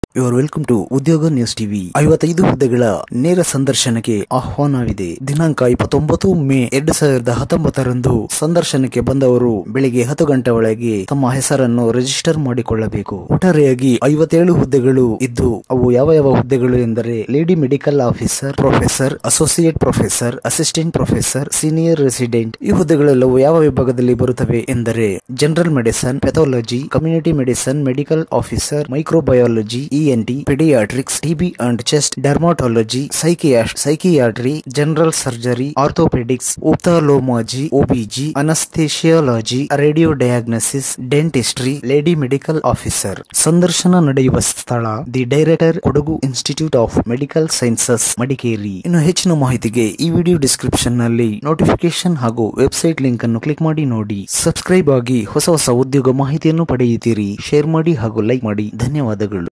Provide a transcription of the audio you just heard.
you are welcome to Udyoga news TV ಐವತ್ತೈದು ಹುದ್ದೆಗಳ ನೇರ ಸಂದರ್ಶನಕ್ಕೆ ಆಹ್ವಾನವಿದೆ ದಿನಾಂಕ ಇಪ್ಪತ್ತೊಂಬತ್ತು ಮೇ ಎರಡು ಸಾವಿರದ ಹತ್ತೊಂಬತ್ತರಂದು ಸಂದರ್ಶನಕ್ಕೆ ಬಂದವರು ಬೆಳಿಗ್ಗೆ ಹತ್ತು ಗಂಟೆ ಒಳಗೆ ತಮ್ಮ ಹೆಸರನ್ನು ರಿಜಿಸ್ಟರ್ ಮಾಡಿಕೊಳ್ಳಬೇಕು ಒಟ್ಟಾರೆಯಾಗಿ ಐವತ್ತೇಳು ಹುದ್ದೆಗಳು ಇದ್ದು ಅವು ಯಾವ ಯಾವ ಹುದ್ದೆಗಳು ಎಂದರೆ lady medical officer professor associate professor assistant professor senior resident ಈ ಹುದ್ದೆಗಳೆಲ್ಲವೂ ಯಾವ ವಿಭಾಗದಲ್ಲಿ ಬರುತ್ತವೆ ಎಂದರೆ general medicine pathology community medicine medical officer microbiology ENT paediatrics TB and chest dermatology ಸೈಕಿಯಾಶ್ psychiatry general surgery orthopaedics ophthalmology OBG anaesthesiology radio diagnosis dentistry lady medical officer ಸಂದರ್ಶನ ನಡೆಯುವ ಸ್ಥಳ the director Kodagu institute of medical sciences Madikeri ಇನ್ನು ಹೆಚ್ಚಿನ ಮಾಹಿತಿಗೆ ಈ video description ನಲ್ಲಿ notification ಹಾಗೂ ವೆಬ್ಸೈಟ್ ಲಿಂಕ್ ಅನ್ನು ಕ್ಲಿಕ್ ಮಾಡಿ ನೋಡಿ ಸಬ್ಸ್ಕ್ರೈಬ್ ಆಗಿ ಹೊಸ ಹೊಸ ಉದ್ಯೋಗ ಮಾಹಿತಿಯನ್ನು ಪಡೆಯುತ್ತೀರಿ ಶೇರ್ ಮಾಡಿ ಹಾಗೂ ಲೈಕ್ ಮಾಡಿ ಧನ್ಯವಾದಗಳು